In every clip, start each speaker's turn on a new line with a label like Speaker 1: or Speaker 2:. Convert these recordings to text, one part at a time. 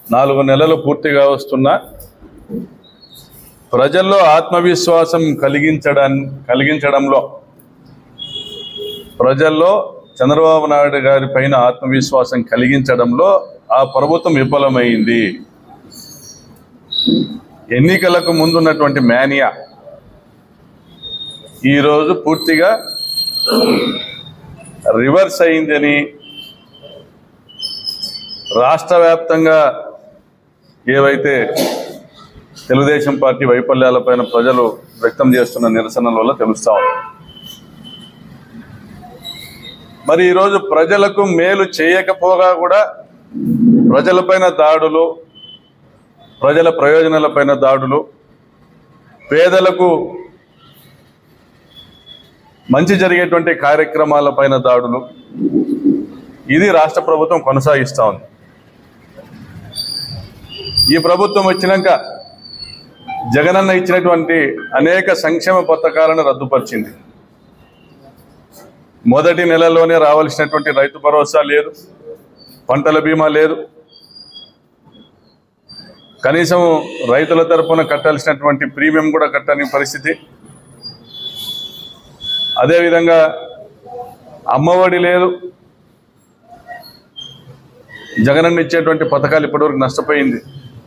Speaker 1: నాలుగు నెలలు పూర్తిగా వస్తున్నా ప్రజల్లో ఆత్మవిశ్వాసం కలిగించడం కలిగించడంలో ప్రజల్లో చంద్రబాబు నాయుడు గారి పైన ఆత్మవిశ్వాసం కలిగించడంలో ఆ ప్రభుత్వం విఫలమైంది ఎన్నికలకు ముందున్నటువంటి మేనియా ఈరోజు పూర్తిగా రివర్స్ అయిందని రాష్ట్ర వ్యాప్తంగా ఏవైతే తెలుగుదేశం పార్టీ వైఫల్యాలపైన ప్రజలు వ్యక్తం చేస్తున్న నిరసనల వల్ల తెలుస్తా ఉంది మరి ఈరోజు ప్రజలకు మేలు చేయకపోగా కూడా ప్రజలపైన దాడులు ప్రజల ప్రయోజనాలపైన దాడులు పేదలకు మంచి జరిగేటువంటి కార్యక్రమాలపైన దాడులు ఇది రాష్ట్ర ప్రభుత్వం కొనసాగిస్తూ ఉంది ఈ ప్రభుత్వం వచ్చినాక జగనన్న ఇచ్చినటువంటి అనేక సంక్షేమ పథకాలను రద్దుపరిచింది మొదటి నెలలోనే రావాల్సినటువంటి రైతు భరోసా లేదు పంటల బీమా లేదు కనీసం రైతుల తరపున కట్టాల్సినటువంటి ప్రీమియం కూడా కట్టని పరిస్థితి అదేవిధంగా అమ్మఒడి లేదు జగనన్న ఇచ్చేటువంటి పథకాలు ఇప్పటివరకు నష్టపోయింది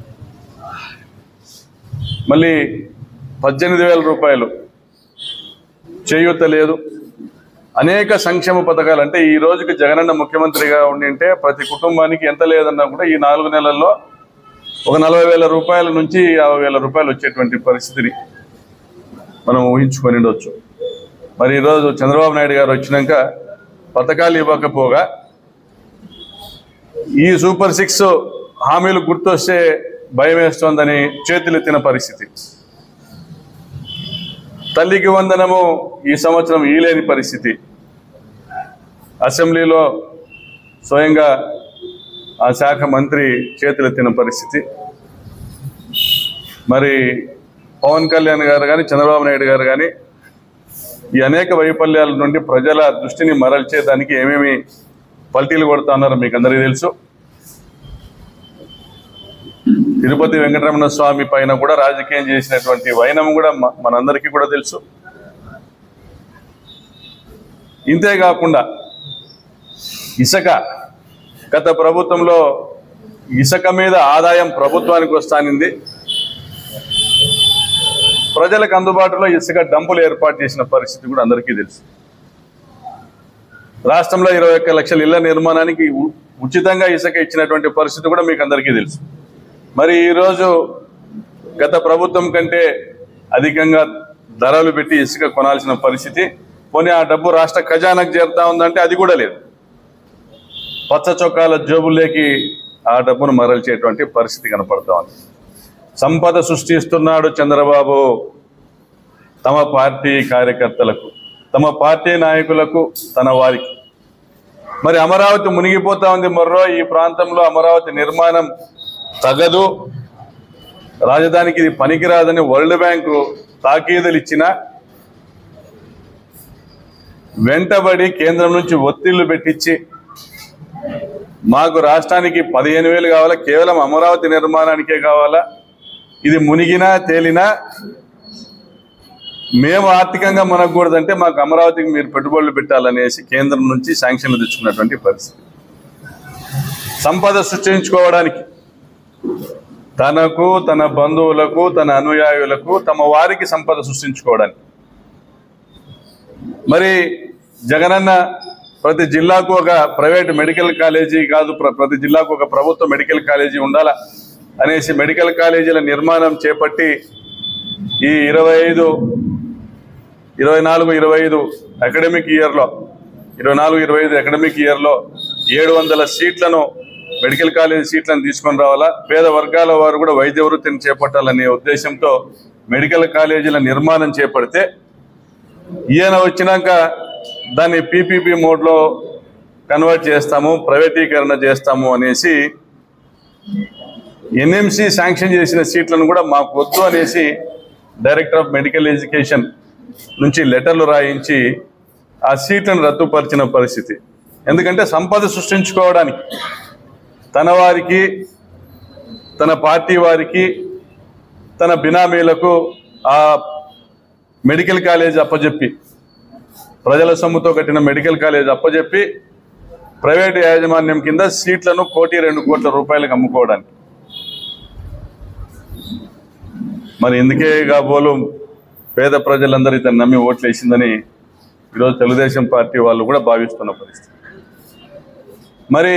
Speaker 1: మళ్ళీ పద్దెనిమిది వేల రూపాయలు చేయూత లేదు అనేక సంక్షేమ పథకాలు అంటే ఈ రోజుకి జగనన్న ముఖ్యమంత్రిగా ఉండింటే ప్రతి కుటుంబానికి ఎంత లేదన్నా కూడా ఈ నాలుగు నెలల్లో ఒక నలభై వేల రూపాయల నుంచి యాభై వేల రూపాయలు వచ్చేటువంటి పరిస్థితిని మనం ఊహించుకొని ఉండొచ్చు మరి ఈరోజు చంద్రబాబు నాయుడు గారు వచ్చినాక పథకాలు ఇవ్వకపోగా ఈ సూపర్ సిక్స్ హామీలు గుర్తొస్తే భయం వేస్తోందని చేతులెత్తిన పరిస్థితి తల్లికి వందనము ఈ సంవత్సరం ఈలేని పరిస్థితి అసెంబ్లీలో స్వయంగా ఆ శాఖ మంత్రి చేతులెత్తిన పరిస్థితి మరి పవన్ కళ్యాణ్ గారు కానీ చంద్రబాబు నాయుడు గారు కానీ ఈ అనేక వైఫల్యాల నుండి ప్రజల దృష్టిని మరల్చేదానికి ఏమేమి పల్టీలు కొడుతా ఉన్నారో మీకు అందరికీ తెలుసు తిరుపతి వెంకటరమణ స్వామి పైన కూడా రాజకీయం చేసినటువంటి వైనం కూడా మ- మనందరికీ కూడా తెలుసు ఇంతే కాకుండా ఇసుక గత ప్రభుత్వంలో ఇసుక మీద ఆదాయం ప్రభుత్వానికి వస్తానింది ప్రజలకు అందుబాటులో ఇసుక డంపులు ఏర్పాటు చేసిన పరిస్థితి కూడా అందరికీ తెలుసు రాష్ట్రంలో ఇరవై ఒక్క లక్షల ఇళ్ల నిర్మాణానికి ఉ- ఉచితంగా ఇసుక ఇచ్చినటువంటి పరిస్థితి కూడా మీకు అందరికీ తెలుసు మరి ఈరోజు గత ప్రభుత్వం కంటే అధికంగా ధరలు పెట్టి ఇసుక కొనాల్సిన పరిస్థితి పోనీ ఆ డబ్బు రాష్ట్ర ఖజానాకు చేరుతా ఉందంటే అది కూడా లేదు పచ్చ చొక్కాల జోబుల్లోకి ఆ డబ్బును మరల్చేటువంటి పరిస్థితి కనపడతా ఉంది సంపద సృష్టిస్తున్నాడు చంద్రబాబు తమ పార్టీ కార్యకర్తలకు తమ పార్టీ నాయకులకు తన వారికి మరి అమరావతి మునిగిపోతా ఉంది మర్రో ఈ ప్రాంతంలో అమరావతి నిర్మాణం తగదు రాజధానికి ఇది పనికిరాదని వరల్డ్ బ్యాంకు తాకీదులు ఇచ్చిన వెంటబడి కేంద్రం నుంచి ఒత్తిళ్లు పెట్టించి మాకు రాష్ట్రానికి పదిహేను వేలు కావాలా కేవలం అమరావతి నిర్మాణానికే కావాలా ఇది మునిగినా తేలినా మేము ఆర్థికంగా మునగకూడదంటే మాకు అమరావతికి మీరు పెట్టుబడులు పెట్టాలనేసి కేంద్రం నుంచి శాంక్షన్లు తెచ్చుకున్నటువంటి పరిస్థితి సంపద సృష్టించుకోవడానికి తనకు తన బంధువులకు తన అనుయాయులకు తమ వారికి సంపద సృష్టించుకోవడానికి మరి జగనన్న ప్రతి జిల్లాకు ఒక ప్రైవేట్ మెడికల్ కాలేజీ కాదు ప్ర- ప్రతి జిల్లాకు ఒక ప్రభుత్వ మెడికల్ కాలేజీ ఉండాలా అనేసి మెడికల్ కాలేజీల నిర్మాణం చేపట్టి ఈ ఇరవై ఐదు ఇరవై నాలుగు ఇరవై ఐదు అకాడమిక్ ఇయర్లో ఇరవై నాలుగు ఇరవై ఐదు అకాడమిక్ ఇయర్లో ఏడు వందల సీట్లను మెడికల్ కాలేజ్ సీట్లను తీసుకొని రావాలా పేద వర్గాల వారు కూడా వైద్య వృత్తిని చేపట్టాలనే ఉద్దేశంతో మెడికల్ కాలేజీల నిర్మాణం చేపడితే ఈయన వచ్చినాక దాన్ని పీపీపీ మోడ్లో కన్వర్ట్ చేస్తాము ప్రైవేటీకరణ చేస్తాము అనేసి ఎన్ఎంసి శాంక్షన్ చేసిన సీట్లను కూడా మాకు వద్దు అనేసి డైరెక్టర్ ఆఫ్ మెడికల్ ఎడ్యుకేషన్ నుంచి లెటర్లు రాయించి ఆ సీట్లను రద్దుపరిచిన పరిస్థితి ఎందుకంటే సంపద సృష్టించుకోవడానికి తన వారికి తన పార్టీ వారికి తన బినామీలకు ఆ మెడికల్ కాలేజ్ అప్పజెప్పి ప్రజల సొమ్ముతో కట్టిన మెడికల్ కాలేజ్ అప్పజెప్పి ప్రైవేట్ యాజమాన్యం కింద సీట్లను కోటి రెండు కోట్ల రూపాయలకు అమ్ముకోవడానికి మరి ఎందుకే కాబోలు పేద ప్రజలందరూ ఇతను నమ్మి ఓట్లు వేసిందని ఈరోజు తెలుగుదేశం పార్టీ వాళ్ళు కూడా భావిస్తున్న పరిస్థితి మరి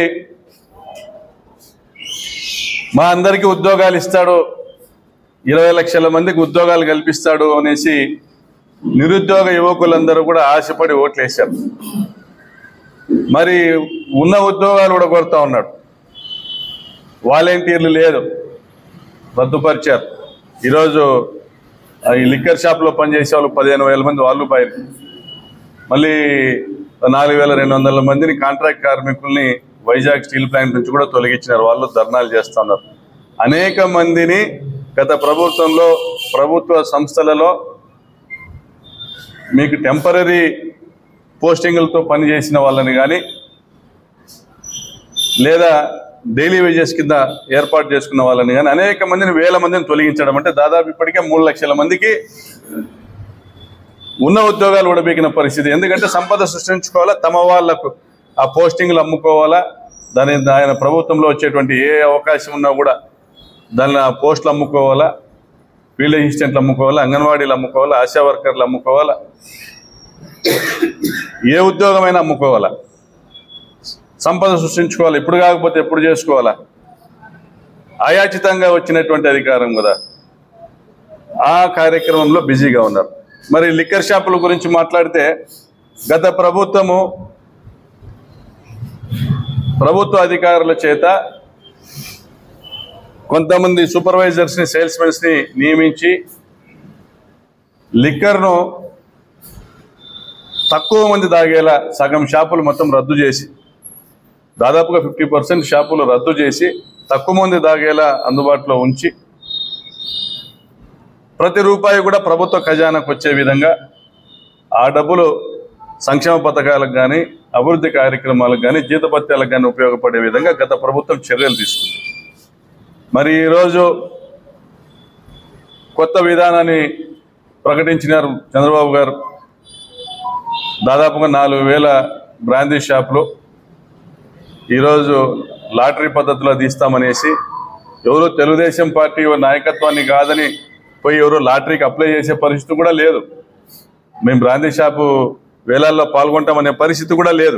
Speaker 1: మా అందరికీ ఉద్యోగాలు ఇస్తాడు ఇరవై లక్షల మందికి ఉద్యోగాలు కల్పిస్తాడు అనేసి నిరుద్యోగ యువకులందరూ కూడా ఆశపడి ఓట్లేశారు మరి ఉన్న ఉద్యోగాలు కూడా కొడతా ఉన్నాడు వాలంటీర్లు లేదు రద్దుపరిచారు ఈరోజు ఆ ఈ లిక్కర్ షాప్లో పనిచేసే వాళ్ళు పదిహేను వేల మంది వాళ్ళు పైన మళ్ళీ నాలుగు వేల రెండు వందల మందిని కాంట్రాక్ట్ కార్మికుల్ని వైజాగ్ స్టీల్ ప్లాంట్ నుంచి కూడా తొలగించినారు వాళ్ళు ధర్నాలు చేస్తున్నారు అనేక మందిని గత ప్రభుత్వంలో ప్రభుత్వ సంస్థలలో మీకు టెంపరీ పోస్టింగులతో పనిచేసిన వాళ్ళని కానీ లేదా డైలీ వేజెస్ కింద ఏర్పాటు చేసుకున్న వాళ్ళని కానీ అనేక మందిని వేల మందిని తొలగించడం అంటే దాదాపు ఇప్పటికే మూడు లక్షల మందికి ఉన్న ఉద్యోగాలు ఉడబీకిన పరిస్థితి ఎందుకంటే సంపద సృష్టించుకోవాలా తమ వాళ్లకు ఆ పోస్టింగ్లు అమ్ముకోవాలా దాని ఆయన ప్రభుత్వంలో వచ్చేటువంటి ఏ అవకాశం ఉన్నా కూడా దాని ఆ పోస్టులు అమ్ముకోవాలా ఫీల్డ్ అసిస్టెంట్లు అమ్ముకోవాలా అంగన్వాడీలు అమ్ముకోవాలా ఆశా వర్కర్లు అమ్ముకోవాలా ఏ ఉద్యోగమైనా అమ్ముకోవాలా సంపద సృష్టించుకోవాలి ఇప్పుడు కాకపోతే ఎప్పుడు చేసుకోవాలా అయాచితంగా వచ్చినటువంటి అధికారం కదా ఆ కార్యక్రమంలో బిజీగా ఉన్నారు మరి లిక్కర్ షాపుల గురించి మాట్లాడితే గత ప్రభుత్వము ప్రభుత్వ అధికారుల చేత కొంతమంది సూపర్వైజర్స్ని సేల్స్మెన్స్ని నియమించి లిక్కర్ను తక్కువ మంది తాగేలా సగం షాపులు మొత్తం రద్దు చేసి దాదాపుగా ఫిఫ్టీ పర్సెంట్ షాపులు రద్దు చేసి తక్కువ మంది తాగేలా అందుబాటులో ఉంచి ప్రతి రూపాయి కూడా ప్రభుత్వ ఖజానాకు వచ్చే విధంగా ఆ డబ్బులు సంక్షేమ పథకాలకు కానీ అభివృద్ధి కార్యక్రమాలకు కానీ జీతభత్యాలకు కానీ ఉపయోగపడే విధంగా గత ప్రభుత్వం చర్యలు తీసుకుంది మరి ఈరోజు కొత్త విధానాన్ని ప్రకటించినారు చంద్రబాబు గారు దాదాపుగా నాలుగు వేల బ్రాందీ షాపులు ఈరోజు లాటరీ పద్ధతిలో తీస్తామనేసి ఎవరు తెలుగుదేశం పార్టీ నాయకత్వాన్ని కాదని పోయి ఎవరు లాటరీకి అప్లై చేసే పరిస్థితి కూడా లేదు మేము బ్రాందీ షాపు వేలాల్లో పాల్గొంటామనే పరిస్థితి కూడా లేదు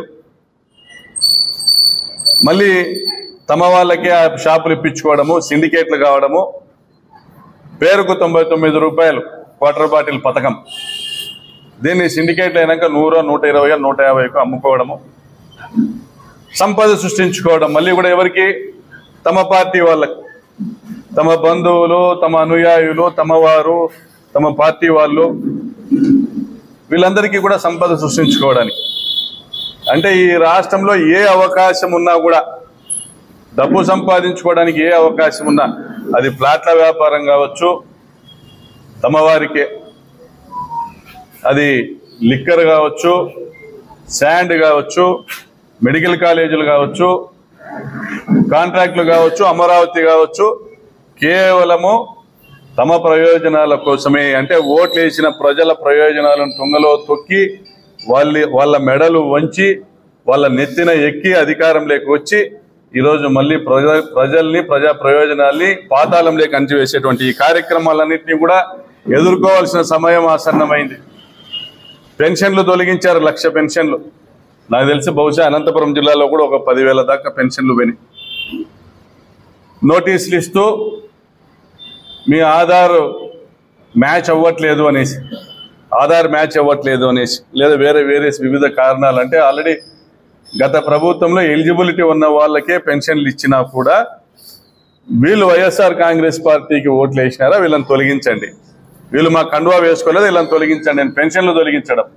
Speaker 1: మళ్ళీ తమ వాళ్ళకే ఆ షాపులు ఇప్పించుకోవడము సిండికేట్లు కావడము పేరుకు తొంభై తొమ్మిది రూపాయలు క్వార్టర్ బాటిల్ పథకం దీన్ని సిండికేట్లు అయినాక నూరు నూట ఇరవై నూట యాభైకు అమ్ముకోవడము సంపద సృష్టించుకోవడం మళ్ళీ కూడా ఎవరికి తమ పార్టీ వాళ్ళకి తమ బంధువులు తమ అనుయాయులు తమ వారు తమ పార్టీ వాళ్ళు వీళ్ళందరికీ కూడా సంపద సృష్టించుకోవడానికి అంటే ఈ రాష్ట్రంలో ఏ అవకాశం ఉన్నా కూడా డబ్బు సంపాదించుకోవడానికి ఏ అవకాశం ఉన్నా అది ప్లాట్ల వ్యాపారం కావచ్చు తమ వారికే అది లిక్కర్ కావచ్చు శాండ్ కావచ్చు మెడికల్ కాలేజీలు కావచ్చు కాంట్రాక్టులు కావచ్చు అమరావతి కావచ్చు కేవలము తమ ప్రయోజనాల కోసమే అంటే ఓట్లు వేసిన ప్రజల ప్రయోజనాలను తుంగలో తొక్కి వాళ్ళ వాళ్ళ మెడలు వంచి వాళ్ళ నెత్తిన ఎక్కి అధికారంలోకి వచ్చి ఈరోజు మళ్ళీ ప్రజ ప్రజల్ని ప్రజా ప్రయోజనాల్ని పాతాళంలోకి అంచివేసేటువంటి ఈ కార్యక్రమాలన్నింటినీ కూడా ఎదుర్కోవాల్సిన సమయం ఆసన్నమైంది పెన్షన్లు తొలగించారు లక్ష పెన్షన్లు నాకు తెలిసి బహుశా అనంతపురం జిల్లాలో కూడా ఒక పదివేల దాకా పెన్షన్లు పోయినాయి నోటీసులు ఇస్తూ మీ ఆధార్ మ్యాచ్ అవ్వట్లేదు అనేసి ఆధార్ మ్యాచ్ అవ్వట్లేదు అనేసి లేదా వేరే వేరే వివిధ కారణాలు అంటే ఆల్రెడీ గత ప్రభుత్వంలో ఎలిజిబిలిటీ ఉన్న వాళ్ళకే పెన్షన్లు ఇచ్చినా కూడా వీళ్ళు వైఎస్ఆర్ కాంగ్రెస్ పార్టీకి ఓట్లు వేసినారా వీళ్ళని తొలగించండి వీళ్ళు మా కండువా వేసుకోలేదు వీళ్ళని తొలగించండి నేను పెన్షన్లు తొలగించడం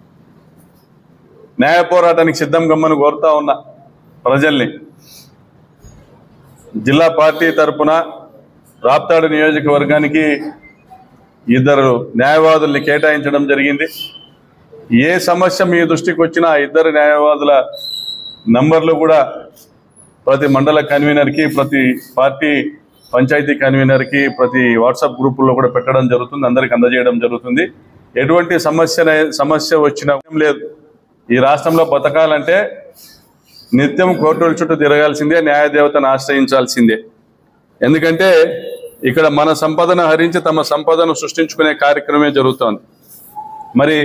Speaker 1: న్యాయ పోరాటానికి సిద్ధం గమ్మని కోరుతా ఉన్నా ప్రజల్ని జిల్లా పార్టీ తరపున రాప్తాడు నియోజకవర్గానికి ఇద్దరు న్యాయవాదుల్ని కేటాయించడం జరిగింది ఏ సమస్య మీ దృష్టికి వచ్చినా ఆ ఇద్దరు న్యాయవాదుల నంబర్లు కూడా ప్రతి మండల కన్వీనర్కి ప్రతి పార్టీ పంచాయతీ కన్వీనర్కి ప్రతి వాట్సాప్ గ్రూపుల్లో కూడా పెట్టడం జరుగుతుంది అందరికి అందజేయడం జరుగుతుంది ఎటువంటి సమస్య సమస్య వచ్చినా ఏం లేదు ఈ రాష్ట్రంలో బతకాలంటే నిత్యం కోర్టుల చుట్టూ తిరగాల్సిందే న్యాయదేవతను ఆశ్రయించాల్సిందే ఎందుకంటే ఇక్కడ మన సంపదను హరించి తమ సంపదను సృష్టించుకునే కార్యక్రమమే జరుగుతోంది మరి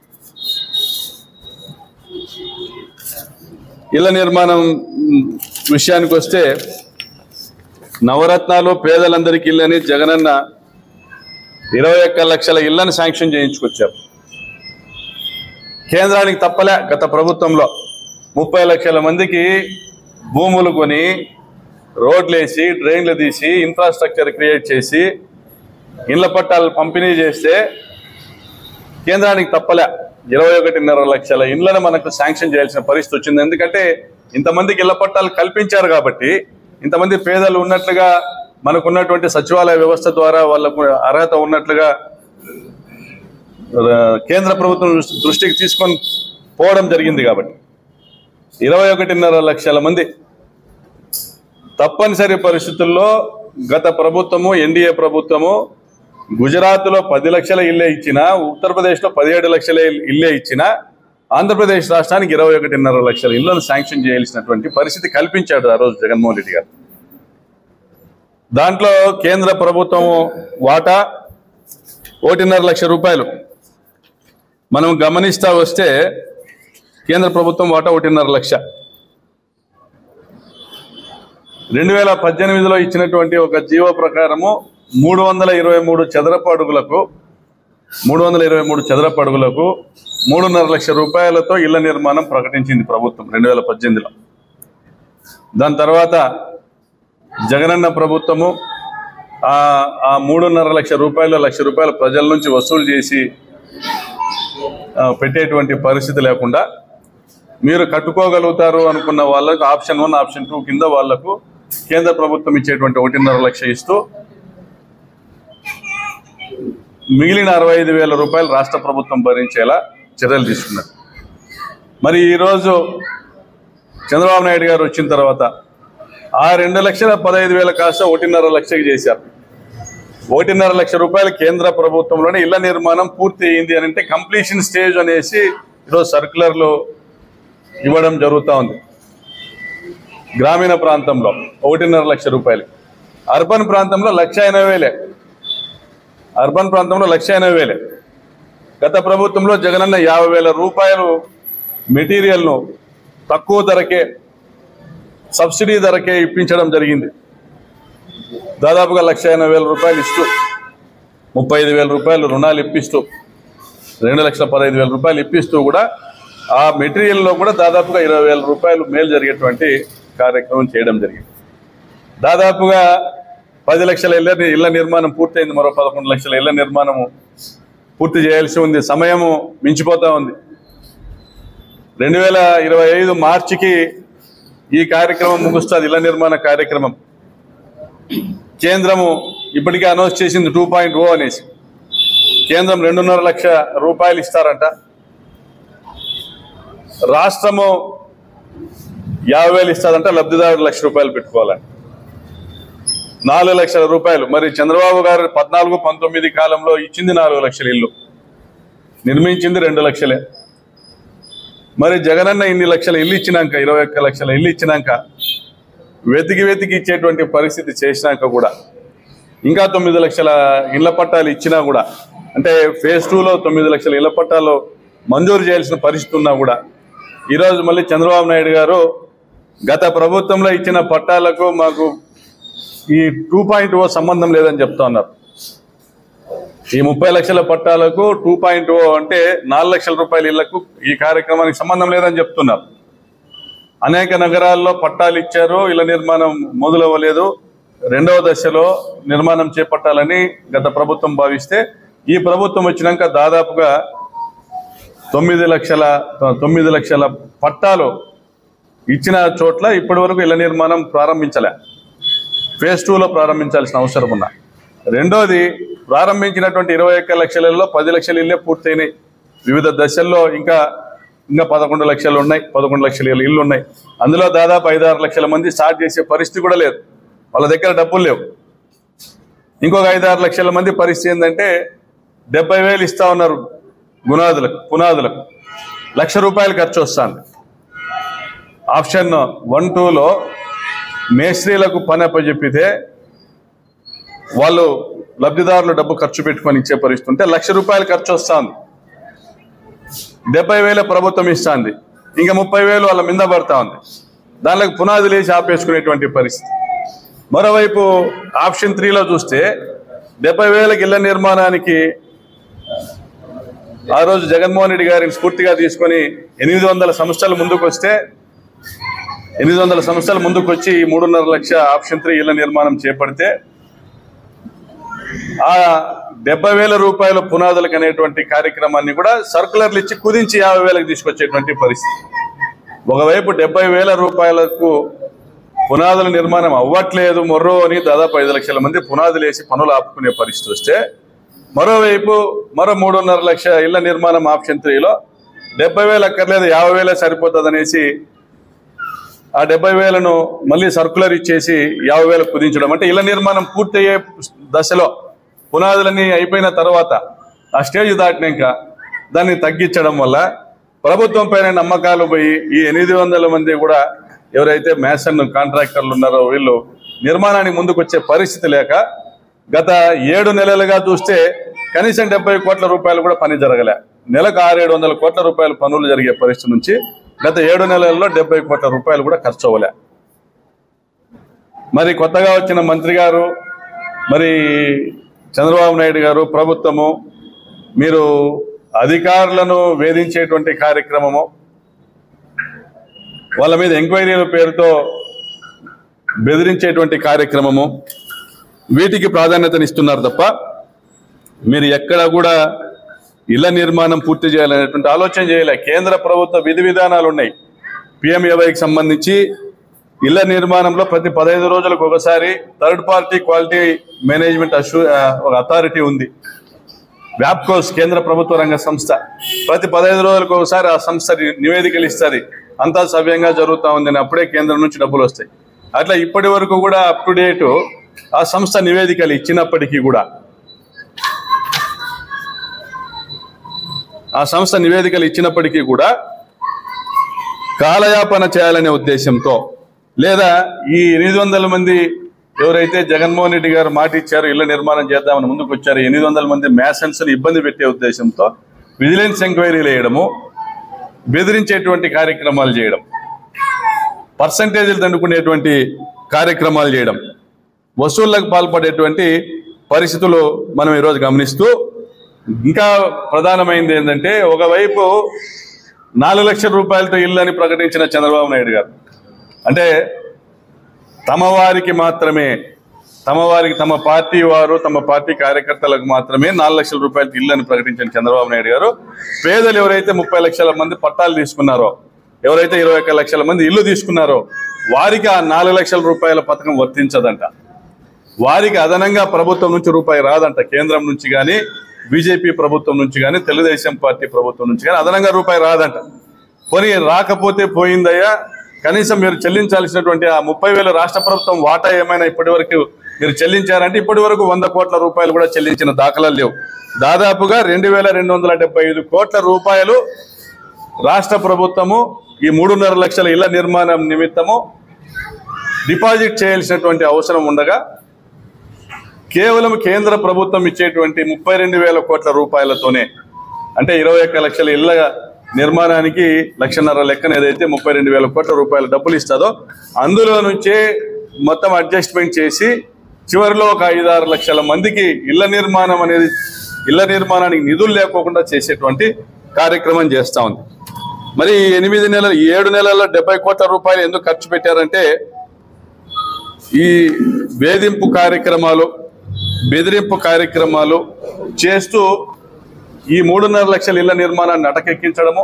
Speaker 1: ఇళ్ల నిర్మాణం మ్, విషయానికి వస్తే నవరత్నాలు పేదలందరికీ ఇల్లని జగనన్న ఇరవై ఒక్క లక్షల ఇళ్లను శాంక్షన్ చేయించుకొచ్చారు కేంద్రానికి తప్పలే గత ప్రభుత్వంలో ముప్పై లక్షల మందికి భూములు కొని రోడ్లు వేసి డ్రైన్లు తీసి ఇన్ఫ్రాస్ట్రక్చర్ క్రియేట్ చేసి ఇళ్ల పట్టాలు పంపిణీ చేస్తే కేంద్రానికి తప్పలే ఇరవై ఒకటిన్నర లక్షల ఇండ్లను మనకు శాంక్షన్ చేయాల్సిన పరిస్థితి వచ్చింది ఎందుకంటే ఇంతమందికి ఇళ్ల పట్టాలు కల్పించారు కాబట్టి ఇంతమంది పేదలు ఉన్నట్లుగా మనకు ఉన్నటువంటి సచివాలయ వ్యవస్థ ద్వారా వాళ్ళకు అర్హత ఉన్నట్లుగా ఆ, కేంద్ర ప్రభుత్వం దృష్టి- దృష్టికి తీసుకొని పోవడం జరిగింది కాబట్టి ఇరవై ఒకటిన్నర లక్షల మంది తప్పనిసరి పరిస్థితుల్లో గత ప్రభుత్వము ఎన్డీఏ ప్రభుత్వము గుజరాత్లో పది లక్షల ఇల్లే ఇచ్చిన ఉత్తరప్రదేశ్లో పదిహేడు లక్షల ఇల్లే ఇచ్చిన ఆంధ్రప్రదేశ్ రాష్ట్రానికి ఇరవై ఒకటిన్నర లక్షల ఇళ్లను శాంక్షన్ చేయాల్సినటువంటి పరిస్థితి కల్పించాడు ఆ రోజు జగన్మోహన్ రెడ్డి గారు దాంట్లో కేంద్ర ప్రభుత్వం వాటా ఒకటిన్నర లక్ష రూపాయలు మనం గమనిస్తా వస్తే కేంద్ర ప్రభుత్వం వాటా ఒకటిన్నర లక్ష రెండు వేల పద్దెనిమిదిలో ఇచ్చినటువంటి ఒక జీవో ప్రకారము మూడు వందల ఇరవై మూడు చదరపు అడుగులకు మూడు వందల ఇరవై మూడు చదరపు అడుగులకు మూడున్నర లక్ష రూపాయలతో ఇళ్ల నిర్మాణం ప్రకటించింది ప్రభుత్వం రెండు వేల పద్దెనిమిదిలో దాని తర్వాత జగనన్న ప్రభుత్వము ఆ ఆ మూడున్నర లక్ష రూపాయలు లక్ష రూపాయలు ప్రజల నుంచి వసూలు చేసి ఆ, పెట్టేటువంటి పరిస్థితి లేకుండా మీరు కట్టుకోగలుగుతారు అనుకున్న వాళ్ళకు ఆప్షన్ వన్ ఆప్షన్ టూ కింద వాళ్లకు కేంద్ర ప్రభుత్వం ఇచ్చేటువంటి ఒకటిన్నర లక్ష ఇస్తూ మిగిలిన అరవై ఐదు వేల రూపాయలు రాష్ట్ర ప్రభుత్వం భరించేలా చర్యలు తీసుకున్నారు మరి ఈరోజు చంద్రబాబు నాయుడు గారు వచ్చిన తర్వాత ఆ రెండు లక్షల పదహైదు వేల కాస్త ఒకటిన్నర లక్షకి చేశారు ఒకటిన్నర లక్ష రూపాయలు కేంద్ర ప్రభుత్వంలోనే ఇళ్ల నిర్మాణం పూర్తి అయింది అని అంటే కంప్లీషన్ స్టేజ్ అనేసి ఈరోజు సర్క్యులర్లు ఇవ్వడం జరుగుతూ ఉంది గ్రామీణ ప్రాంతంలో ఒకటిన్నర లక్ష రూపాయలు అర్బన్ ప్రాంతంలో లక్ష ఎనభై వేలే అర్బన్ ప్రాంతంలో లక్ష ఎనభై వేలే గత ప్రభుత్వంలో జగనన్న యాభై వేల రూపాయలు మెటీరియల్ను తక్కువ ధరకే సబ్సిడీ ధరకే ఇప్పించడం జరిగింది దాదాపుగా లక్ష ఎనభై వేల రూపాయలు ఇస్తూ ముప్పై ఐదు వేల రూపాయలు రుణాలు ఇప్పిస్తూ రెండు లక్షల పదహైదు వేల రూపాయలు ఇప్పిస్తూ కూడా ఆ మెటీరియల్లో కూడా దాదాపుగా ఇరవై వేల రూపాయలు మేలు జరిగేటువంటి కార్యక్రమం చేయడం జరిగింది దాదాపుగా పది లక్షల ఇళ్ళ ఇళ్ల నిర్మాణం పూర్తయింది మరో పదకొండు లక్షల ఇళ్ల నిర్మాణము పూర్తి చేయాల్సి ఉంది సమయము మించిపోతా ఉంది రెండు వేల ఇరవై ఐదు మార్చికి ఈ కార్యక్రమం ముగుస్తుంది ఇళ్ల నిర్మాణ కార్యక్రమం కేంద్రము ఇప్పటికే అనౌన్స్ చేసింది టూ పాయింట్ ఓ అనేసి కేంద్రం రెండున్నర లక్ష రూపాయలు ఇస్తారంట రాష్ట్రము యాభై వేలు ఇస్తాదంట లబ్ధిదారుడు లక్ష రూపాయలు పెట్టుకోవాలంట నాలుగు లక్షల రూపాయలు మరి చంద్రబాబు గారు పద్నాలుగు పంతొమ్మిది కాలంలో ఇచ్చింది నాలుగు లక్షల ఇల్లు నిర్మించింది రెండు లక్షలే మరి జగనన్న ఇన్ని లక్షల ఇల్లు ఇచ్చినాక ఇరవై ఒక్క లక్షల ఇల్లు ఇచ్చినాక వెతికి వెతికి ఇచ్చేటువంటి పరిస్థితి చేసినాక కూడా ఇంకా తొమ్మిది లక్షల ఇళ్ల పట్టాలు ఇచ్చినా కూడా అంటే ఫేజ్ టూలో తొమ్మిది లక్షల ఇళ్ల పట్టాలు మంజూరు చేయాల్సిన పరిస్థితి ఉన్నా కూడా ఈరోజు మళ్ళీ చంద్రబాబు నాయుడు గారు గత ప్రభుత్వంలో ఇచ్చిన పట్టాలకు మాకు ఈ టూ పాయింట్ ఓ సంబంధం లేదని చెప్తా ఉన్నారు ఈ ముప్పై లక్షల పట్టాలకు టూ పాయింట్ ఓ అంటే నాలుగు లక్షల రూపాయల ఇళ్లకు ఈ కార్యక్రమానికి సంబంధం లేదని చెప్తున్నారు అనేక నగరాల్లో పట్టాలు ఇచ్చారు ఇళ్ల నిర్మాణం మొదలవ్వలేదు రెండవ దశలో నిర్మాణం చేపట్టాలని గత ప్రభుత్వం భావిస్తే ఈ ప్రభుత్వం వచ్చినాక దాదాపుగా తొమ్మిది లక్షల తొమ్మిది లక్షల పట్టాలు ఇచ్చిన చోట్ల ఇప్పటి వరకు ఇళ్ల నిర్మాణం ప్రారంభించలే ఫేజ్ టూలో ప్రారంభించాల్సిన అవసరం ఉన్నా రెండోది ప్రారంభించినటువంటి ఇరవై ఒక్క లక్షలలో పది లక్షల ఇల్లే పూర్తయినాయి వివిధ దశల్లో ఇంకా ఇంకా పదకొండు లక్షలు ఉన్నాయి పదకొండు లక్షల ఇల్లు ఉన్నాయి అందులో దాదాపు ఐదారు లక్షల మంది స్టార్ట్ చేసే పరిస్థితి కూడా లేదు వాళ్ళ దగ్గర డబ్బులు లేవు ఇంకొక ఐదు ఆరు లక్షల మంది పరిస్థితి ఏంటంటే డెబ్బై వేలు ఇస్తా ఉన్నారు గునాదులకు పునాదులకు లక్ష రూపాయలు ఖర్చు వస్తుంది ఆప్షన్ వన్ టూలో మేస్త్రీలకు పని అప్పచెప్పితే వాళ్ళు లబ్ధిదారులు డబ్బు ఖర్చు పెట్టుకొని ఇచ్చే పరిస్థితి ఉంటే లక్ష రూపాయలు ఖర్చు వస్తుంది డెబ్బై వేల ప్రభుత్వం ఇస్తుంది ఇంకా ముప్పై వేలు వాళ్ళ మీద పడతా ఉంది దానిలోకి పునాదులు వేసి ఆపేసుకునేటువంటి పరిస్థితి మరోవైపు ఆప్షన్ త్రీలో చూస్తే డెబ్బై వేలకు ఇళ్ల నిర్మాణానికి ఆ రోజు జగన్మోహన్ రెడ్డి గారిని స్ఫూర్తిగా తీసుకొని ఎనిమిది వందల సంస్థలు ముందుకు వస్తే ఎనిమిది వందల సంస్థలు ముందుకు వచ్చి ఈ మూడున్నర లక్ష ఆప్షన్ త్రీ ఇళ్ల నిర్మాణం చేపడితే ఆ డెబ్బై వేల రూపాయల పునాదులకు అనేటువంటి కార్యక్రమాన్ని కూడా సర్కులర్లు ఇచ్చి కుదించి యాభై వేలకు తీసుకొచ్చేటువంటి పరిస్థితి ఒకవైపు డెబ్బై వేల రూపాయలకు పునాదుల నిర్మాణం అవ్వట్లేదు మొర్రో అని దాదాపు ఐదు లక్షల మంది పునాదులు వేసి పనులు ఆపుకునే పరిస్థితి వస్తే మరోవైపు మరో మూడున్నర లక్ష ఇళ్ల నిర్మాణం ఆప్షన్ త్రీలో డెబ్బై వేలు అక్కర్లేదు యాభై వేలే సరిపోతుంది అనేసి ఆ డెబ్బై వేలను మళ్ళీ సర్కులర్ ఇచ్చేసి యాభై వేలకు కుదించడం అంటే ఇళ్ల నిర్మాణం పూర్తయ్యే దశలో పునాదులన్నీ అయిపోయిన తర్వాత ఆ స్టేజ్ దాటినాక దాన్ని తగ్గించడం వల్ల ప్రభుత్వం పైన నమ్మకాలు పోయి ఈ ఎనిమిది వందల మంది కూడా ఎవరైతే మేసన్ కాంట్రాక్టర్లు ఉన్నారో వీళ్ళు నిర్మాణానికి ముందుకు వచ్చే పరిస్థితి లేక గత ఏడు నెలలుగా చూస్తే కనీసం డెబ్బై కోట్ల రూపాయలు కూడా పని జరగలే నెలకు ఆరేడు వందల కోట్ల రూపాయలు పనులు జరిగే పరిస్థితి నుంచి గత ఏడు నెలల్లో డెబ్బై కోట్ల రూపాయలు కూడా ఖర్చు అవ్వలే మరి కొత్తగా వచ్చిన మంత్రి గారు మరి చంద్రబాబు నాయుడు గారు ప్రభుత్వము మీరు అధికారులను వేధించేటువంటి కార్యక్రమము వాళ్ళ మీద ఎంక్వైరీల పేరుతో బెదిరించేటువంటి కార్యక్రమము వీటికి ప్రాధాన్యతనిస్తున్నారు తప్ప మీరు ఎక్కడ కూడా ఇళ్ల నిర్మాణం పూర్తి చేయాలనేటువంటి ఆలోచన చేయలే కేంద్ర ప్రభుత్వ విధి విధానాలు ఉన్నాయి పిఎంఏవైకి సంబంధించి ఇళ్ల నిర్మాణంలో ప్రతి పదహైదు రోజులకు ఒకసారి third party quality management assure ఆ, ఒక అథారిటీ ఉంది వ్యాప్కోస్ కేంద్ర ప్రభుత్వ రంగ సంస్థ ప్రతి పదహైదు రోజులకు ఒకసారి ఆ సంస్థ ని- నివేదికలు ఇస్తుంది అంతా సవ్యంగా జరుగుతా ఉందని అప్పుడే కేంద్రం నుంచి డబ్బులు వస్తాయి అట్లా ఇప్పటి వరకు కూడా అప్ టు డేట్ ఆ సంస్థ నివేదికలు ఇచ్చినప్పటికీ కూడా ఆ సంస్థ నివేదికలు ఇచ్చినప్పటికీ కూడా కాలయాపన చేయాలనే ఉద్దేశంతో లేదా ఈ ఎనిమిది వందల మంది ఎవరైతే జగన్మోహన్ రెడ్డి గారు మాట ఇచ్చారో ఇళ్ల నిర్మాణం చేద్దామని ముందుకు వచ్చారు ఎనిమిది వందల మంది మ్యాసన్స్ ఇబ్బంది పెట్టే ఉద్దేశంతో విజిలెన్స్ ఎంక్వైరీలు వేయడము బెదిరించేటువంటి కార్యక్రమాలు చేయడం పర్సంటేజీలు దండుకునేటువంటి కార్యక్రమాలు చేయడం వసూళ్లకు పాల్పడేటువంటి పరిస్థితులు మనం ఈరోజు గమనిస్తూ ఇంకా ప్రధానమైనది ఏంటంటే ఒకవైపు నాలుగు లక్షల రూపాయలతో ఇల్లు అని ప్రకటించిన చంద్రబాబు నాయుడు గారు అంటే తమ వారికి మాత్రమే తమ వారికి తమ పార్టీ వారు తమ పార్టీ కార్యకర్తలకు మాత్రమే నాలుగు లక్షల రూపాయలకి ఇల్లు అని ప్రకటించిన చంద్రబాబు నాయుడు గారు పేదలు ఎవరైతే ముప్పై లక్షల మంది పట్టాలు తీసుకున్నారో ఎవరైతే ఇరవై ఒక్క లక్షల మంది ఇల్లు తీసుకున్నారో వారికి ఆ నాలుగు లక్షల రూపాయల పథకం వర్తించదంట వారికి అదనంగా ప్రభుత్వం నుంచి రూపాయి రాదంట కేంద్రం నుంచి కానీ బీజేపీ ప్రభుత్వం నుంచి కానీ తెలుగుదేశం పార్టీ ప్రభుత్వం నుంచి కానీ అదనంగా రూపాయి రాదంట పోనీ రాకపోతే పోయిందయ్యా కనీసం మీరు చెల్లించాల్సినటువంటి ఆ ముప్పై వేల రాష్ట్ర ప్రభుత్వం వాటా ఏమైనా ఇప్పటి వరకు మీరు చెల్లించారంటే ఇప్పటి వరకు వంద కోట్ల రూపాయలు కూడా చెల్లించిన దాఖలాలు లేవు దాదాపుగా రెండు వేల రెండు వందల డెబ్బై ఐదు కోట్ల రూపాయలు రాష్ట్ర ప్రభుత్వము ఈ మూడున్నర లక్షల ఇళ్ల నిర్మాణం నిమిత్తము డిపాజిట్ చేయాల్సినటువంటి అవసరం ఉండగా కేవలం కేంద్ర ప్రభుత్వం ఇచ్చేటువంటి ముప్పై రెండు వేల కోట్ల రూపాయలతోనే అంటే ఇరవై ఒక్క లక్షల ఇళ్ల నిర్మాణానికి లక్షన్నర లెక్కన ఏదైతే ముప్పై రెండు వేల కోట్ల రూపాయల డబ్బులు ఇస్తుందో అందులో నుంచే మొత్తం అడ్జస్ట్మెంట్ చేసి చివరిలో ఒక ఐదారు లక్షల మందికి ఇళ్ల నిర్మాణం అనేది ఇళ్ల నిర్మాణానికి నిధులు లేకోకుండా చేసేటువంటి కార్యక్రమం చేస్తా ఉంది మరి ఈ ఎనిమిది నెలలు ఈ ఏడు నెలల్లో డెబ్బై కోట్ల రూపాయలు ఎందుకు ఖర్చు పెట్టారంటే ఈ వేధింపు కార్యక్రమాలు బెదిరింపు కార్యక్రమాలు చేస్తూ ఈ మూడున్నర లక్షల ఇళ్ల నిర్మాణాన్ని అటకెక్కించడము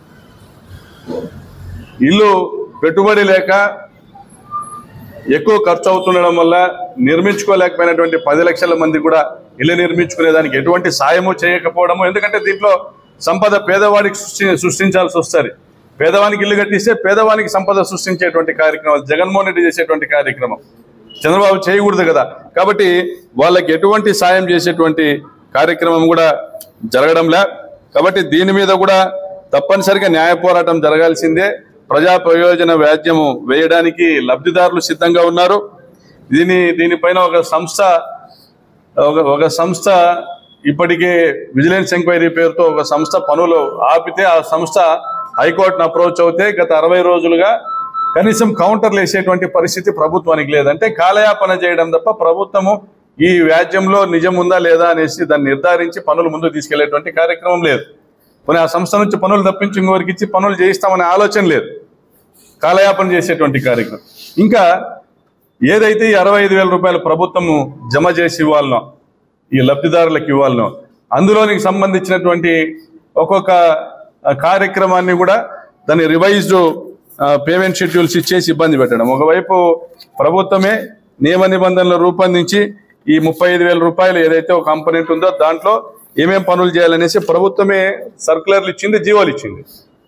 Speaker 1: ఇల్లు పెట్టుబడి లేక ఎక్కువ ఖర్చు అవుతుండడం వల్ల నిర్మించుకోలేకపోయినటువంటి పది లక్షల మంది కూడా ఇల్లు నిర్మించుకునే దానికి ఎటువంటి సాయము చేయకపోవడము ఎందుకంటే దీంట్లో సంపద పేదవాడికి సృష్టి సృష్టించాల్సి వస్తుంది పేదవానికి ఇల్లు కట్టిస్తే పేదవానికి సంపద సృష్టించేటువంటి కార్యక్రమం జగన్మోహన్ రెడ్డి చేసేటువంటి కార్యక్రమం చంద్రబాబు చేయకూడదు కదా కాబట్టి వాళ్ళకి ఎటువంటి సాయం చేసేటువంటి కార్యక్రమం కూడా జరగడంలే కాబట్టి దీని మీద కూడా తప్పనిసరిగా న్యాయ పోరాటం జరగాల్సిందే ప్రజా ప్రయోజన వ్యాజ్యము వేయడానికి లబ్ధిదారులు సిద్ధంగా ఉన్నారు దీని దీనిపైన ఒక సంస్థ ఒక ఒక సంస్థ ఇప్పటికే విజిలెన్స్ ఎంక్వైరీ పేరుతో ఒక సంస్థ పనులు ఆపితే ఆ సంస్థ హైకోర్టును అప్రోచ్ అవుతే గత అరవై రోజులుగా కనీసం కౌంటర్లు వేసేటువంటి పరిస్థితి ప్రభుత్వానికి లేదంటే కాలయాపన చేయడం తప్ప ప్రభుత్వము ఈ వ్యాజ్యంలో నిజం ఉందా లేదా అనేసి దాన్ని నిర్ధారించి పనులు ముందుకు తీసుకెళ్లేటువంటి కార్యక్రమం లేదు కొన్ని ఆ సంస్థ నుంచి పనులు తప్పించి ఇంకొకరికి ఇచ్చి పనులు చేయిస్తామనే ఆలోచన లేదు కాలయాపన చేసేటువంటి కార్యక్రమం ఇంకా ఏదైతే ఈ అరవై ఐదు వేల రూపాయలు ప్రభుత్వము జమ చేసి ఇవ్వాలనో ఈ లబ్ధిదారులకు ఇవ్వాలనో అందులోనికి సంబంధించినటువంటి ఒక్కొక్క ఆ, కార్యక్రమాన్ని కూడా దాన్ని రివైజ్డ్ పేమెంట్ షెడ్యూల్స్ ఇచ్చేసి ఇబ్బంది పెట్టడం ఒకవైపు ప్రభుత్వమే నియమ నిబంధనలు రూపొందించి ఈ ముప్పై ఐదు వేల రూపాయలు ఏదైతే ఒక కంపనెంట్ ఉందో దాంట్లో ఏమేం పనులు చేయాలనేసి ప్రభుత్వమే సర్కులర్లు ఇచ్చింది జీవోలు ఇచ్చింది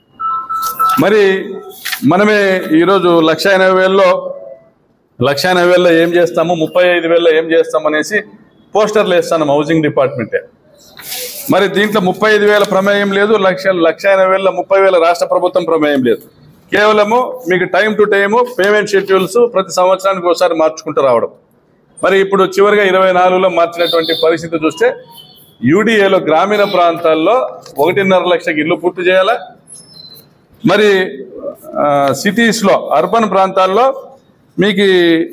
Speaker 1: మరి మనమే ఈరోజు లక్ష ఎనభై వేలలో లక్ష ఎనభై వేలలో ఏం చేస్తాము ముప్పై ఐదు వేలలో ఏం చేస్తాం అనేసి పోస్టర్లు వేస్తాను హౌసింగ్ డిపార్ట్మెంటే మరి దీంట్లో ముప్పై ఐదు వేల ప్రమేయం లేదు లక్ష లక్ష ఎనభై వేల ముప్పై వేల రాష్ట్ర ప్రభుత్వం ప్రమేయం లేదు కేవలము మీకు time to time payment schedules ప్రతి సంవత్సరానికి ఒకసారి మార్చుకుంటూ రావడం మరి ఇప్పుడు చివరిగా ఇరవై నాలుగులో మార్చినటువంటి పరిస్థితి చూస్తే యూడిఏలో గ్రామీణ ప్రాంతాల్లో ఒకటిన్నర లక్షకి ఇల్లు పూర్తి చేయాలా మరి ఆ, సిటీస్లో అర్బన్ ప్రాంతాల్లో మీకు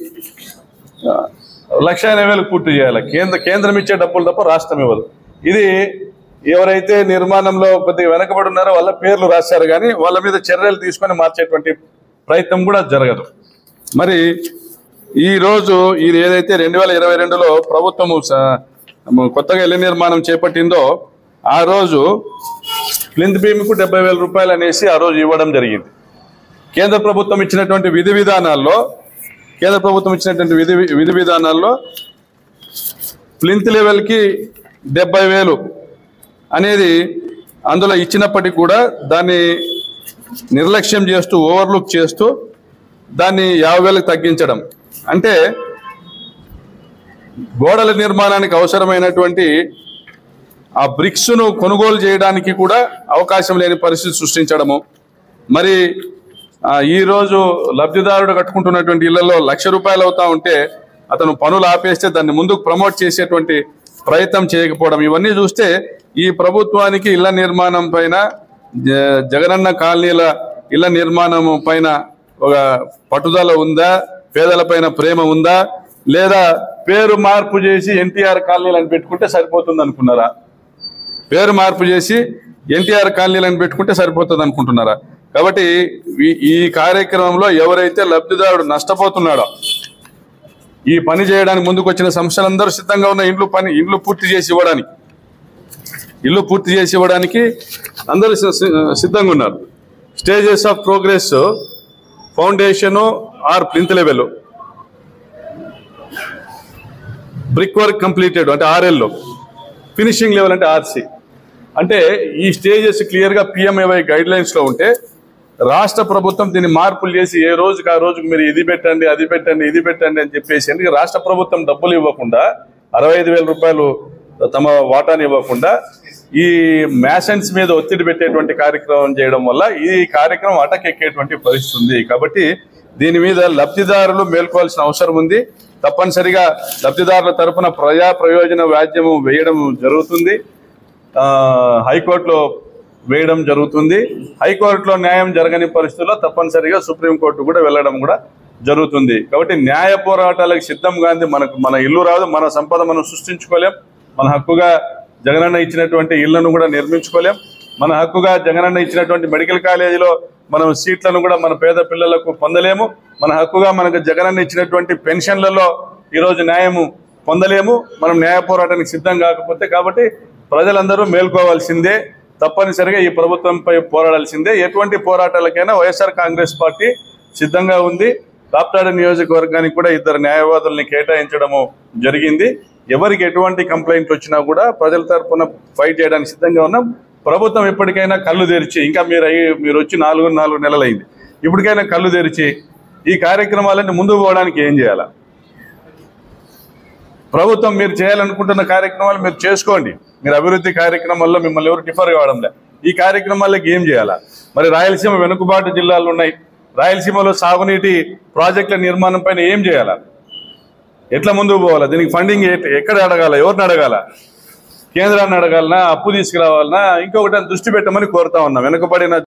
Speaker 1: ఆ, లక్ష ఎనభై వేలకు పూర్తి చేయాలి కేంద్ర కేంద్రం ఇచ్చే డబ్బులు తప్ప రాష్ట్రం ఇవ్వదు ఇది ఎవరైతే నిర్మాణంలో కొద్దిగా వెనకబడి ఉన్నారో వాళ్ళ పేర్లు రాశారు కానీ వాళ్ళ మీద చర్యలు తీసుకొని మార్చేటువంటి ప్రయత్నం కూడా జరగదు మరి ఈ రోజు ఇది ఏదైతే రెండు వేల ఇరవై రెండులో ప్రభుత్వము స- కొత్తగా ఇళ్ల నిర్మాణం చేపట్టిందో ఆ రోజు ప్లింత్ భీమికు డెబ్బై వేల రూపాయలు అనేసి ఆ రోజు ఇవ్వడం జరిగింది కేంద్ర ప్రభుత్వం ఇచ్చినటువంటి విధి విధానాల్లో కేంద్ర ప్రభుత్వం ఇచ్చినటువంటి విధి విధి విధానాల్లో ప్లింత్ లెవెల్కి డెబ్బై వేలు అనేది అందులో ఇచ్చినప్పటికీ కూడా దాన్ని నిర్లక్ష్యం చేస్తూ ఓవర్లుక్ చేస్తూ దాన్ని యాభై వేలకు తగ్గించడం అంటే గోడల నిర్మాణానికి అవసరమైనటువంటి ఆ బ్రిక్స్ను కొనుగోలు చేయడానికి కూడా అవకాశం లేని పరిస్థితి సృష్టించడము మరి ఆ, ఈ రోజు లబ్ధిదారుడు కట్టుకుంటున్నటువంటి ఇళ్లలో లక్ష రూపాయలు అవుతా ఉంటే అతను పనులు ఆపేస్తే దాన్ని ముందుకు ప్రమోట్ చేసేటువంటి ప్రయత్నం చేయకపోవడం ఇవన్నీ చూస్తే ఈ ప్రభుత్వానికి ఇళ్ల నిర్మాణం పైన జ- జగనన్న కాలనీల ఇళ్ల నిర్మాణం పైన ఒక పట్టుదల ఉందా పేదల పైన ప్రేమ ఉందా లేదా పేరు మార్పు చేసి ఎన్టీఆర్ కాలనీలు అని పెట్టుకుంటే సరిపోతుంది అనుకున్నారా పేరు మార్పు చేసి ఎన్టీఆర్ కాలనీలను పెట్టుకుంటే సరిపోతుంది అనుకుంటున్నారా కాబట్టి ఈ- ఈ కార్యక్రమంలో ఎవరైతే లబ్ధిదారుడు నష్టపోతున్నాడో ఈ పని చేయడానికి ముందుకు వచ్చిన సంస్థలందరూ సిద్ధంగా ఉన్న ఇండ్లు పని ఇండ్లు పూర్తి చేసి ఇవ్వడానికి ఇల్లు పూర్తి చేసి ఇవ్వడానికి అందరూ సి- సి- సిద్ధంగా ఉన్నారు stages of progress foundation or plinth level brick work completed అంటే ఆర్ఎల్లో ఫినిషింగ్ లెవెల్ అంటే ఆర్సీ అంటే ఈ స్టేజెస్ క్లియర్గా పిఎంఏవై గైడ్ లైన్స్లో ఉంటే రాష్ట్ర ప్రభుత్వం దీన్ని మార్పులు చేసి ఏ రోజుకి ఆ రోజుకి మీరు ఇది పెట్టండి అది పెట్టండి ఇది పెట్టండి అని చెప్పేసి ఎందుకంటే రాష్ట్ర ప్రభుత్వం డబ్బులు ఇవ్వకుండా అరవై ఐదు వేల రూపాయలు తమ వాటాని ఇవ్వకుండా ఈ మ్యాసన్స్ మీద ఒత్తిడి పెట్టేటువంటి కార్యక్రమం చేయడం వల్ల ఈ కార్యక్రమం అటకెక్కేటువంటి పరిస్థితి ఉంది కాబట్టి దీని మీద లబ్ధిదారులు మేల్కోవాల్సిన అవసరం ఉంది తప్పనిసరిగా లబ్ధిదారుల తరపున ప్రజా ప్రయోజన వ్యాజ్యము వేయడం జరుగుతుంది ఆ, హైకోర్టులో వేయడం జరుగుతుంది హైకోర్టులో న్యాయం జరగని పరిస్థితుల్లో తప్పనిసరిగా సుప్రీంకోర్టు కూడా వెళ్ళడం కూడా జరుగుతుంది కాబట్టి న్యాయ పోరాటాలకు సిద్ధం గాంధీ మనకు మన ఇల్లు రాదు మన సంపద మనం సృష్టించుకోలేం మన హక్కుగా జగనన్న ఇచ్చినటువంటి ఇళ్లను కూడా నిర్మించుకోలేం మన హక్కుగా జగనన్న ఇచ్చినటువంటి మెడికల్ కాలేజీలో మనం సీట్లను కూడా మన పేద పిల్లలకు పొందలేము మన హక్కుగా మనకు జగనన్న ఇచ్చినటువంటి పెన్షన్లలో ఈరోజు న్యాయము పొందలేము మనం న్యాయ పోరాటానికి సిద్ధం కాకపోతే కాబట్టి ప్రజలందరూ మేల్కోవాల్సిందే తప్పనిసరిగా ఈ ప్రభుత్వంపై పోరాడాల్సిందే ఎటువంటి పోరాటాలకైనా వైఎస్ఆర్ కాంగ్రెస్ పార్టీ సిద్ధంగా ఉంది కాప్తాడు నియోజకవర్గానికి కూడా ఇద్దరు న్యాయవాదుల్ని కేటాయించడము జరిగింది ఎవరికి ఎటువంటి కంప్లైంట్ వచ్చినా కూడా ప్రజల తరపున ఫైట్ చేయడానికి సిద్ధంగా ఉన్నాం ప్రభుత్వం ఎప్పటికైనా కళ్ళు తెరిచి ఇంకా మీరు అయ్యి మీరు వచ్చి నాలుగు నాలుగు నెలలైంది ఇప్పటికైనా కళ్ళు తెరిచి ఈ కార్యక్రమాలన్నీ ముందుకు పోవడానికి ఏం చేయాలా ప్రభుత్వం మీరు చేయాలనుకుంటున్న కార్యక్రమాలు మీరు చేసుకోండి మీరు అభివృద్ధి కార్యక్రమాల్లో మిమ్మల్ని ఎవరు డిఫర్ కావడంలే ఈ కార్యక్రమాలకి ఏం చేయాలా మరి రాయలసీమ వెనుకబాటు జిల్లాలు ఉన్నాయి రాయలసీమలో సాగునీటి ప్రాజెక్టుల నిర్మాణం పైన ఏం చేయాలా ఎట్లా ముందుకు పోవాలా దీనికి ఫండింగ్ ఎట్- ఎక్కడ అడగాల ఎవరిని అడగాల కేంద్రాన్ని అడగాలనా అప్పు తీసుకురావాలనా ఇంకొకటి దృష్టి పెట్టమని కోరుతా ఉన్నా వెనుకబడిన